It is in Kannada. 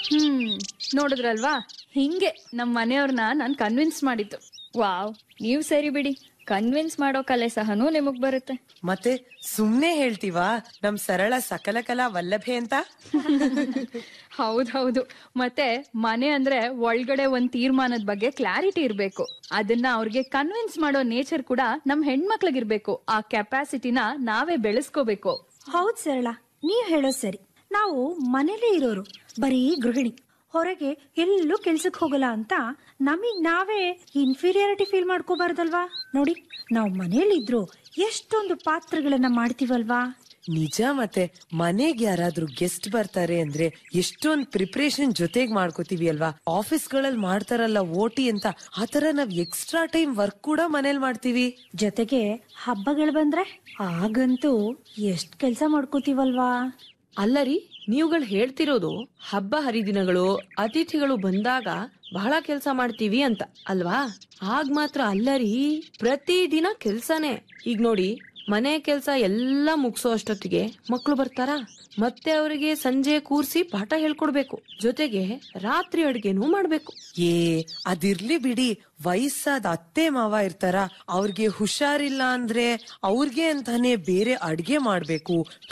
ಹ್ಮ್ ನೋಡಿದ್ರಲ್ವಾ ಹಿಂಗೆ ನಮ್ ಮನೆಯವ್ರನ್ನ ನಾನ್ ಕನ್ವಿನ್ಸ್ ಮಾಡಿದ್ದು ವಾವ್ ನೀವ್ ಸರಿ ಬಿಡಿ ಕನ್ವಿನ್ಸ್ ಮಾಡೋ ಕಲೆ ಸಹನೂ ನಿಮಗ್ ಬರುತ್ತೆ ಮತ್ತೆ ಸುಮ್ನೆ ಹೇಳ್ತೀವಾ ನಮ್ ಸರಳ ಸಕಲ ಕಲಾ ವಲ್ಲಭೆ ಅಂತ ಹೌದೌದು ಮತ್ತೆ ಮನೆ ಅಂದ್ರೆ ಒಳಗಡೆ ಒಂದ್ ತೀರ್ಮಾನದ ಬಗ್ಗೆ ಕ್ಲಾರಿಟಿ ಇರ್ಬೇಕು ಅದನ್ನ ಅವ್ರಿಗೆ ಕನ್ವಿನ್ಸ್ ಮಾಡೋ ನೇಚರ್ ಕೂಡ ನಮ್ ಹೆಣ್ಮಕ್ಳಿಗಿರ್ಬೇಕು ಆ ಕೆಪಾಸಿಟಿನ ನಾವೇ ಬೆಳೆಸ್ಕೋಬೇಕು ಹೌದ್ ಸರಳ ನೀವ್ ಹೇಳೋದ್ ಸರಿ ನಾವು ಮನೇಲೇ ಇರೋರು ಬರೀ ಗೃಹಿಣಿ ಹೊರಗೆ ಎಲ್ಲೂ ಕೆಲ್ಸಕ್ ಹೋಗಲ್ಲ ಅಂತ ನಮಗ್ ನಾವೇ ಇನ್ಫೀರಿಯಾರಿಟಿ ಫೀಲ್ ಮಾಡ್ಕೋಬಾರ್ದಲ್ವಾ ನೋಡಿ ನಾವು ಮನೇಲಿದ್ರು ಎಷ್ಟೊಂದು ಪಾತ್ರಗಳನ್ನ ಮಾಡ್ತೀವಲ್ವಾ ನಿಜ ಮತ್ತೆ ಮನೆಗ್ ಯಾರಾದ್ರೂ ಗೆಸ್ಟ್ ಬರ್ತಾರೆ ಅಂದ್ರೆ ಎಷ್ಟೊಂದ್ ಪ್ರಿಪರೇಷನ್ ಜೊತೆಗ್ ಮಾಡ್ಕೋತೀವಿ ಅಲ್ವಾ ಆಫೀಸ್ ಗಳಲ್ಲಿ ಮಾಡ್ತಾರಲ್ಲ ಓಟಿ ಅಂತ ಆತರ ನಾವ್ ಎಕ್ಸ್ಟ್ರಾ ಟೈಮ್ ವರ್ಕ್ ಕೂಡ ಮನೇಲಿ ಮಾಡ್ತೀವಿ ಜೊತೆಗೆ ಹಬ್ಬಗಳು ಬಂದ್ರೆ ಆಗಂತೂ ಎಷ್ಟ್ ಕೆಲ್ಸ ಮಾಡ್ಕೋತೀವಲ್ವಾ ಅಲ್ಲರಿ ನೀವುಗಳು ಹೇಳ್ತಿರೋದು ಹಬ್ಬ ಹರಿದಿನಗಳು ಅತಿಥಿಗಳು ಬಂದಾಗ ಬಹಳ ಕೆಲಸ ಮಾಡ್ತೀವಿ ಅಂತ ಅಲ್ವಾ ಆಗ ಮಾತ್ರ ಅಲ್ಲರಿ ಪ್ರತಿದಿನ ಕೆಲ್ಸನೇ ಈಗ ನೋಡಿ ಮನೆ ಕೆಲ್ಸ ಎಲ್ಲ ಮುಗಿಸೋ ಅಷ್ಟೊತ್ತಿಗೆ ಮಕ್ಳು ಬರ್ತಾರಾ ಮತ್ತೆ ಅವರಿಗೆ ಸಂಜೆ ಕೂರ್ಸಿ ಪಾಠ ಹೇಳ್ಕೊಡ್ಬೇಕು ಜೊತೆಗೆ ರಾತ್ರಿ ಅಡ್ಗೆನೂ ಮಾಡ್ಬೇಕು ಏ ಅದಿರ್ಲಿ ಬಿಡಿ ವಯಸ್ಸಾದ ಅತ್ತೆ ಮಾವ ಇರ್ತಾರ ಅವ್ರಿಗೆ ಹುಷಾರಿಲ್ಲ ಅಂದ್ರೆ ಅವ್ರಿಗೆ ಅಂತಾನೆ ಬೇರೆ ಅಡ್ಗೆ ಮಾಡ್ಬೇಕು